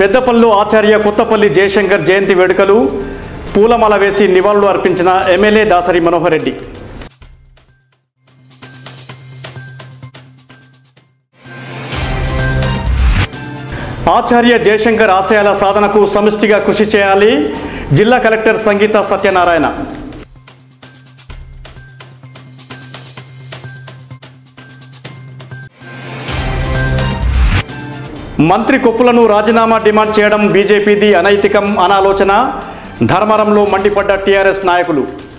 పెద్దపల్లు ఆచార్య కొత్తపల్లి జయశంకర్ జయంతి వేడుకలు పూలమాల వేసి నివాళులు అర్పించిన ఎమ్మెల్యే దాసరి మనోహర్ రెడ్డి ఆచార్య జయశంకర్ ఆశయాల సాధనకు సమిష్టిగా కృషి చేయాలి జిల్లా కలెక్టర్ సంగీత సత్యనారాయణ మంత్రి కొప్పులను రాజీనామా డిమాండ్ చేయడం బీజేపీది అనైతికం అనాలోచన ధర్మరంలో మండిపడ్డ టీఆర్ఎస్ నాయకులు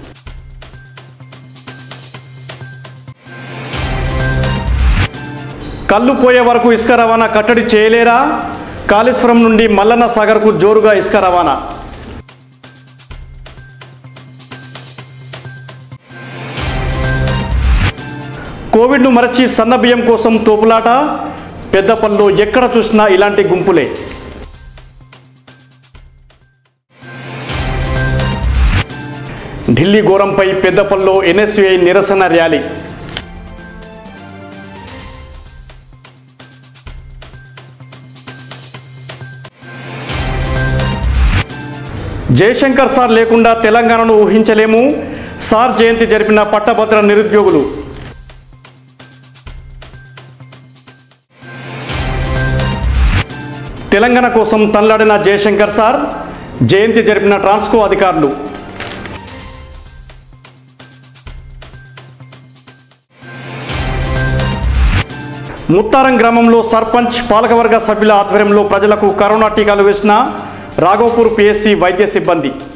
కళ్ళు పోయే వరకు ఇసుక రవాణా కట్టడి చేయలేరా కాళేశ్వరం నుండి మల్లన్న సాగర్కు జోరుగా ఇసుక రవాణా కోవిడ్ను మరచి సన్నబియ్యం కోసం తోపులాట పెద్దపల్లిలో ఎక్కడ చూసినా ఇలాంటి గుంపులే ఢిల్లీ ఘోరంపై పెద్దపల్లిలో ఎన్ఎస్యుఐ నిరసన ర్యాలీ జయశంకర్ సార్ లేకుండా తెలంగాణను ఊహించలేము సార్ జయంతి జరిపిన పట్టభద్ర నిరుద్యోగులు తెలంగాణ కోసం తనలాడిన జయశంకర్ సార్ జయంతి జరిపిన ట్రాన్స్కో అధికారులు ముత్తారం గ్రామంలో సర్పంచ్ పాలకవర్గ సభ్యుల ఆధ్వర్యంలో ప్రజలకు కరోనా టీకాలు వేసిన రాఘవపూర్ పిఎస్సి వైద్య సిబ్బంది